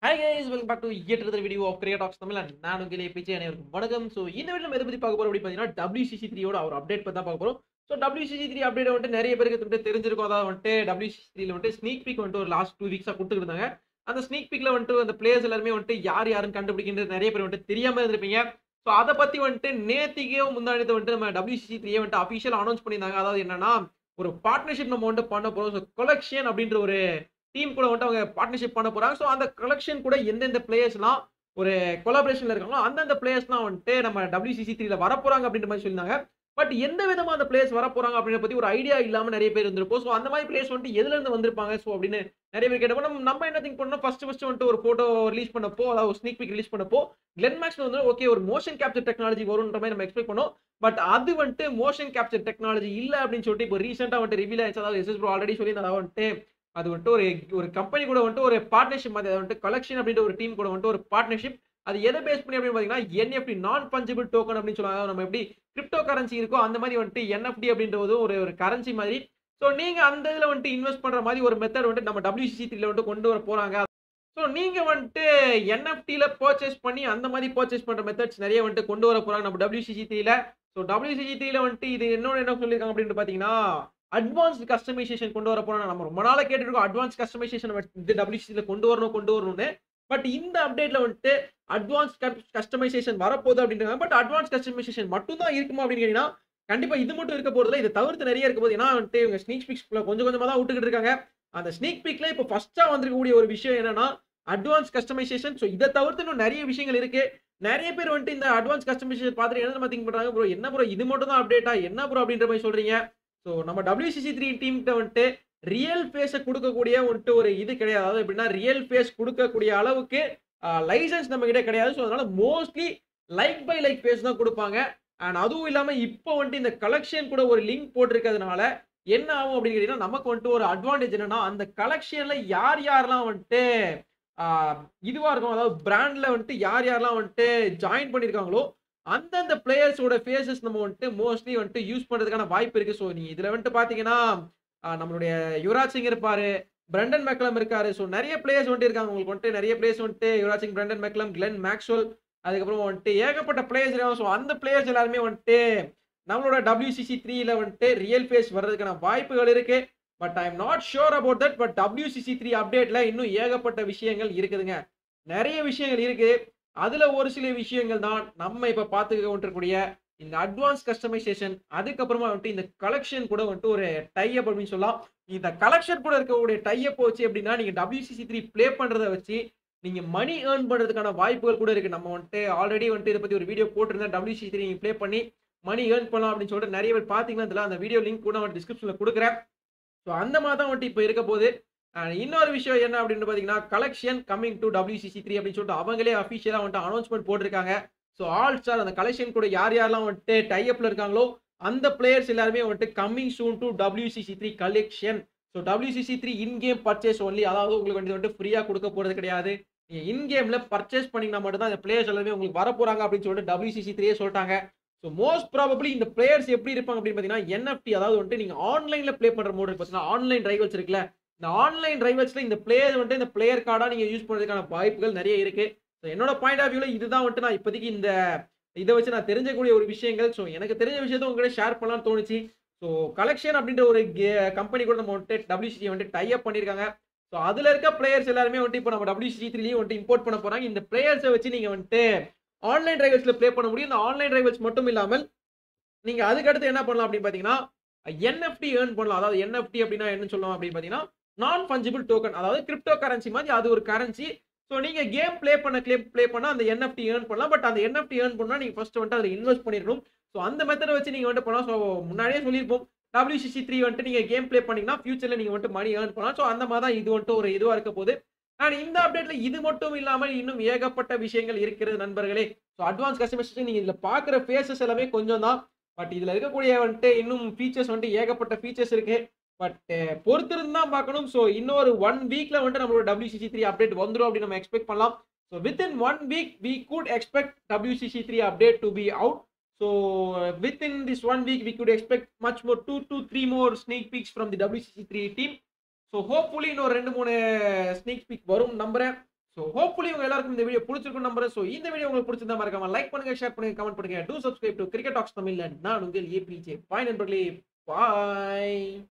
hi guys welcome back to yet another video of cricket talks Tamil and நான் உங்களே பிச்சை அனைவருக்கும் வணக்கம் ஸோ இந்த வீடியோ நம்ம எதை பற்றி பார்க்க போறோம் அப்படி பார்த்தீங்கன்னா WCC த்ரீயோட ஒரு அப்டேட் பற்றி தான் பார்க்க போறோம் ஸோ WCC த்ரீ அப்டேட் வந்துட்டு நிறைய பேருக்கு வந்துட்டு தெரிஞ்சிருக்கும் அதாவது வந்துட்டு WCC த்ரீல வந்துட்டு ஸ்னீக் பீக் வந்துட்டு ஒரு லாஸ்ட் டூ வீக்ஸாக கொடுத்துட்டு இருந்தாங்க அந்த ஸ்னீக் பீக்ல வந்துட்டு அந்த பிளேயர்ஸ் எல்லாருமே வந்துட்டு யார் யாருன்னு கண்டுபிடிக்கின்றது நிறைய பேர் வந்துட்டு தெரியாம இருந்திருப்பீங்க ஸோ அதை பத்தி வந்துட்டு நேத்திக்கே முந்தானத்தை வந்துட்டு நம்ம WCC த்ரீயை வந்துட்டு அஃபிஷியல் அனௌன்ஸ் பண்ணியிருந்தாங்க அதாவது என்னன்னா ஒரு பார்ட்னர்ஷிப் நம்ம வந்துட்டு பண்ண போறோம் ஸோ கொலெக்ஷன் அப்படின்ற ஒரு டீம் கூட வந்துட்டு அவங்க பார்ட்னர்ஷிப் பண்ண போறாங்க ஸோ அந்த கலெக்ஷன் கூட எந்தெந்த பிளேயர்ஸ்லாம் ஒரு கொலாபரேஷன்ல இருக்காங்களோ அந்தந்த பிளேயர்ஸ்லாம் வந்துட்டு நம்ம WCC த்ரீல வரப்போறாங்க அப்படின்ற மாதிரி சொல்லியிருந்தாங்க பட் எந்த விதமா அந்த பிளேயர்ஸ் வரப்போறாங்க அப்படின்ற பத்தி ஒரு ஐடியா இல்லாம நிறைய பேர் இருந்திருப்போம் ஸோ அந்த மாதிரி பிளேயர்ஸ் வந்துட்டு எதுல இருந்து வந்திருப்பாங்க ஸோ அப்படின்னு நிறைய பேர் கேட்டப்போ நம்ம நம்ம என்ன திங்க் பண்ணோம் ஃபர்ஸ்ட் ஃபர்ஸ்ட் வந்துட்டு ஒரு போட்டோ ரிலீஸ் பண்ணப்போ அதாவது ஸ்னீக் பிக் ரிலீஸ் பண்ணப்போ கிளென் மேக்ஸ் வந்து ஓகே ஒரு மோஷன் கேப்சர் டெக்னாலஜி வரும்ன்ற மாதிரி நம்ம எக்ஸ்பெக்ட் பண்ணோம் பட் அது வந்துட்டு மோஷன் கேப்சர் டெக்னாலஜி இல்ல அப்படின்னு சொல்லிட்டு இப்போ ரீசெண்டா வந்துட்டு ரிவீல் ஆயிடுச்சு அதாவது எஸ்எஸ் ப்ரோ ஆல்ரெடி சொல்லி அதாவது வந்துட்டு அது வந்துட்டு ஒரு ஒரு கம்பெனி கூட வந்துட்டு ஒரு பார்ட்னர்ஷிப் மாதிரி வந்துட்டு கலெக்ஷன் அப்படின்ற ஒரு டீம் கூட வந்துட்டு ஒரு பார்ட்னர்ஷிப் அது எதை பேஸ் பண்ணி அப்படின்னு பார்த்தீங்கன்னா என்எஃப்டி நான் பஞ்சபிள் டோக்கன் அப்படின்னு சொல்லுவாங்க நம்ம எப்படி கிரிப்டோ கரன்சி இருக்கோ அந்த மாதிரி வந்துட்டு என்எஃப்டி அப்படின்றது ஒரு ஒரு கரன்சி மாதிரி ஸோ நீங்க அந்த இதில் வந்துட்டு இன்வெஸ்ட் பண்ற மாதிரி ஒரு மெத்தட் வந்துட்டு நம்ம டபிள்யூசிசி த்ரீல வந்துட்டு கொண்டு வர போறாங்க ஸோ நீங்க வந்துட்டு என்எஃப்டியில் பர்ச்சேஸ் பண்ணி அந்த மாதிரி பர்ச்சேஸ் பண்ற மெத்தட்ஸ் நிறைய வந்துட்டு கொண்டு வர போறாங்க நம்ம டபிள்யூசிசி த்ரீல ஸோ டபிள்யூசிசி த்ரீல வந்துட்டு இது இன்னொன்று என்ன சொல்லியிருக்காங்க அப்படின்னு பார்த்தீங்கன்னா அட்வான்ஸ்ட் கஸ்டமைசேஷன் கொண்டு வர போறோம் நம்ம ரொம்ப நாளாக கேட்டுருக்கோம் அட்வான்ஸ் கஸ்டமைசேஷன் வந்து டபிள்யூசிசியில் கொண்டு வரணும் கொண்டு வரணும்னு பட் இந்த அப்டேட்ல வந்துட்டு அட்வான்ஸ் கஸ்டமைசேஷன் வரப்போகுது அப்படின்றாங்க பட் அட்வான்ஸ் கஸ்டமைசேஷன் மட்டும் தான் இருக்குமா அப்படின்னு கேட்டீங்கன்னா கண்டிப்பா இது மட்டும் இருக்க போறதுல இதை தவிர்த்து நிறைய இருக்க போது ஏன்னா வந்துட்டு இவங்க ஸ்னீக் பிக்ஸ்ல கொஞ்சம் கொஞ்சமா தான் விட்டுக்கிட்டு இருக்காங்க அந்த ஸ்னீக் பிக்ல இப்போ ஃபர்ஸ்டா வந்திருக்கக்கூடிய ஒரு விஷயம் என்னன்னா அட்வான்ஸ் கஸ்டமைசேஷன் ஸோ இதை தவிர்த்து இன்னும் நிறைய விஷயங்கள் இருக்கு நிறைய பேர் வந்துட்டு இந்த அட்வான்ஸ் கஸ்டமைசேஷன் பார்த்துட்டு என்ன திங்க் பண்றாங்க ப்ரோ என்ன ப்ரோ இது மட்டும் தான் அப்டேட்டா என்ன ப்ரோ அப்படின்ற மாதிரி சொல்றீங்க ஸோ நம்ம டபிள்யூசிசி த்ரீ டீம்கிட்ட வந்துட்டு ரியல் ஃபேஸை கொடுக்கக்கூடிய வந்துட்டு ஒரு இது கிடையாது அதாவது எப்படின்னா ரியல் ஃபேஸ் கொடுக்கக்கூடிய அளவுக்கு லைசன்ஸ் நம்ம கிட்ட கிடையாது ஸோ அதனால mostly like by like face தான் கொடுப்பாங்க அண்ட் அதுவும் இல்லாமல் இப்போ வந்துட்டு இந்த கலெக்ஷன் கூட ஒரு லிங்க் போட்டிருக்கிறதுனால என்ன ஆகும் அப்படின்னு கேட்டீங்கன்னா நமக்கு வந்துட்டு ஒரு அட்வான்டேஜ் என்னன்னா அந்த கலெக்ஷன்ல யார் யாரெல்லாம் வந்துட்டு இதுவா இருக்கும் அதாவது பிராண்ட்ல வந்துட்டு யார் யாரெல்லாம் வந்துட்டு ஜாயின் பண்ணியிருக்காங்களோ அந்தந்த பிளேயர்ஸோட ஃபேஸஸ் நம்ம வந்துட்டு மோஸ்ட்லி வந்துட்டு யூஸ் பண்றதுக்கான வாய்ப்பு இருக்கு ஸோ நீ இதுல வந்துட்டு பாத்தீங்கன்னா நம்மளுடைய யுவராஜ் சிங் இருப்பாரு பிரண்டன் மெக்லம் இருக்காரு ஸோ நிறைய பிளேயர்ஸ் வந்துட்டு இருக்காங்க உங்களுக்கு வந்துட்டு நிறைய பிளேயர்ஸ் வந்துட்டு Yuvraj Singh Brendon McCullum Glenn Maxwell அதுக்கப்புறம் வந்துட்டு ஏகப்பட்ட பிளேயர்ஸ் இருக்காங்க ஸோ அந்த பிளேயர்ஸ் எல்லாருமே வந்துட்டு நம்மளோட டபிள்யூசிசி த்ரீல வந்துட்டு ரியல் ஃபேஸ் வர்றதுக்கான வாய்ப்புகள் இருக்கு but I am not sure about that but WCC three அப்டேட்ல இன்னும் ஏகப்பட்ட விஷயங்கள் இருக்குதுங்க நிறைய விஷயங்கள் இருக்கு அதுல ஒரு சில விஷயங்கள் தான் நம்ம இப்ப பார்த்துக்க கொண்டிருக்கக்கூடிய இந்த அட்வான்ஸ் கஸ்டமைசேஷன் அதுக்கப்புறமா வந்துட்டு இந்த கலெக்ஷன் கூட வந்துட்டு ஒரு டைப் அப்படின்னு சொல்லலாம் இந்த கலெக்ஷன் கூட இருக்கக்கூடிய டைப் வச்சு எப்படின்னா நீங்க டபிள்யூசிசி த்ரீ பிளே பண்றதை வச்சு நீங்க மணி ஏர்ன் பண்றதுக்கான வாய்ப்புகள் கூட இருக்கு நம்ம வந்துட்டு ஆல்ரெடி வந்துட்டு இதை பத்தி ஒரு வீடியோ போட்டிருந்தேன் டபிள்யூசி த்ரீ நீங்க ப்ளே பண்ணி மணி ஏர்ன் பண்ணலாம் அப்படின்னு சொல்லிட்டு நிறைய பேர் பாத்தீங்கன்னா இதில் அந்த வீடியோ லிங்க் கூட நான் டிஸ்கிரிப்ஷன்ல கொடுக்குறேன் ஸோ அந்த மாதிரி தான் வந்துட்டு இப்போ இருக்க போகுது இன்னொரு விஷயம் என்ன அப்படின்னு பார்த்தீங்கன்னா collection coming to WCC three அப்படின்னு சொல்லிட்டு அவங்களே அஃபிஷியலாக வந்துட்டு அனௌன்ஸ்மெண்ட் போட்டிருக்காங்க ஸோ ஆல் ஸ்டார் அந்த கலெக்ஷன் கூட யார் யாரெல்லாம் வந்துட்டு டைஅப்ல இருக்காங்களோ அந்த பிளேயர்ஸ் எல்லாருமே வந்துட்டு coming soon to WCC three collection so WCC three in game purchase only அதாவது உங்களுக்கு வந்து வந்துட்டு ஃப்ரீயாக கொடுக்க போகிறது கிடையாது நீங்கள் இன் கேமில் பர்ச்சேஸ் பண்ணிங்கன்னா மட்டும் தான் இந்த பிளேயர்ஸ் எல்லாமே உங்களுக்கு வர போகிறாங்க அப்படின்னு சொல்லிட்டு டபிள்யூசிசி த்ரீயே சொல்லிட்டாங்க ஸோ மோஸ்ட் ப்ராபப்ளி இந்த பிளேயர்ஸ் எப்படி இருப்பாங்க அப்படின்னு பார்த்தீங்கன்னா என்எஃப்டி அதாவது வந்துட்டு நீங்கள் ஆன்லைனில் ப்ளே பண்ணுற மோடு பார்த்தீங்கன்னா ஆன்லைன் ரைவல்ஸ் இருக்குல்ல இந்த ஆன்லைன் ரைவல்ஸில் இந்த பிளேயர் வந்துட்டு இந்த பிளேயர் கார்டாக நீங்கள் யூஸ் பண்ணுறதுக்கான வாய்ப்புகள் நிறைய இருக்குது ஸோ என்னோட பாயிண்ட் ஆஃப் வியூவில் இதுதான் வந்துட்டு நான் இப்போதைக்கு இந்த இதை வச்சு நான் தெரிஞ்சக்கூடிய ஒரு விஷயங்கள் ஸோ எனக்கு தெரிஞ்ச விஷயத்த உங்ககிட்ட ஷேர் பண்ணலாம்னு தோணுச்சு ஸோ கலெக்ஷன் அப்படின்ற ஒரு கம்பெனி கூட நம்ம வந்துட்டு டபிள்யூசிசி வந்துட்டு டை அப் பண்ணியிருக்காங்க ஸோ அதில் இருக்க பிளேயர்ஸ் எல்லாருமே வந்துட்டு இப்போ நம்ம டபிள்யூசிசி த்ரீலையும் வந்துட்டு இம்போர்ட் பண்ண போகிறாங்க இந்த பிளேயர்ஸை வச்சு நீங்கள் வந்துட்டு ஆன்லைன் ரைவல்ஸில் ப்ளே பண்ண முடியும் இந்த ஆன்லைன் ரைவல்ஸ் மட்டும் இல்லாமல் நீங்கள் அதுக்கடுத்து என்ன பண்ணலாம் அப்படின்னு பார்த்தீங்கன்னா என்எஃப்டி ஏர்ன் பண்ணலாம் அதாவது என்எஃப்டி அப்படின்னா என்ன சொல்லலாம் அப்படின்னு பார்த்தீங்கன்னா நான் ஃபஞ்சிபிள் டோக்கன் அதாவது கிரிப்டோ கரன்சி மாதிரி அது ஒரு கரன்சி ஸோ நீங்கள் கேம் ப்ளே பண்ண கிளேம் ப்ளே பண்ணால் அந்த என்எஃப்டி ஏர்ன் பண்ணலாம் பட் அந்த என்எஃப்டி ஏர்ன் பண்ணால் நீங்கள் ஃபர்ஸ்ட் வந்துட்டு அதில் இன்வெஸ்ட் பண்ணிடணும் ஸோ அந்த மெத்தடை வச்சு நீங்கள் வந்துட்டு பண்ணலாம் ஸோ முன்னாடியே சொல்லியிருப்போம் டபிள்யூசிசி த்ரீ வந்துட்டு நீங்கள் கேம் ப்ளே பண்ணிங்கன்னா ஃபியூச்சரில் நீங்கள் வந்துட்டு மணி ஏர்ன் பண்ணலாம் ஸோ அந்த மாதிரி தான் இது வந்துட்டு ஒரு இதுவாக இருக்க போது அண்ட் இந்த அப்டேட்ல இது மட்டும் இல்லாமல் இன்னும் ஏகப்பட்ட விஷயங்கள் இருக்கிறது நண்பர்களே ஸோ அட்வான்ஸ் கஸ்டமைசேஷன் நீங்கள் இதில் பார்க்குற ஃபேஸஸ் எல்லாமே கொஞ்சம் தான் பட் இதில் இருக்கக்கூடிய வந்துட்டு இன்னும் ஃபீச்சர்ஸ் வந்துட்டு ஏகப்பட்ட ஃபீச்சர்ஸ் இருக்கு பட் பொறுத்திருந்து தான் பார்க்கணும் ஸோ இன்னொரு ஒன் வீக்ல வந்துட்டு நம்மளோட டபிள்யூசிசி த்ரீ அப்டேட் வந்துடும் அப்படின்னு நம்ம எக்ஸ்பெக்ட் பண்ணலாம் so within one week we could expect WCC three update to be out so within this one week we could expect much more two to three more sneak peeks from the WCC three team so hopefully இன்னொரு ரெண்டு மூணு sneak peak வரும் நம்புறேன் so hopefully உங்க எல்லாருக்கும் இந்த video பிடிச்சிருக்கும் நம்புறேன் ஸோ இந்த வீடியோ உங்களுக்கு பிடிச்சிருந்தா மறக்காம லைக் பண்ணுங்க ஷேர் பண்ணுங்க கமெண்ட் பண்ணுங்க do subscribe to cricket talks தமிழ்ல நான் உங்கள் ஏபிஜே பாய் நண்பர்களே பாய்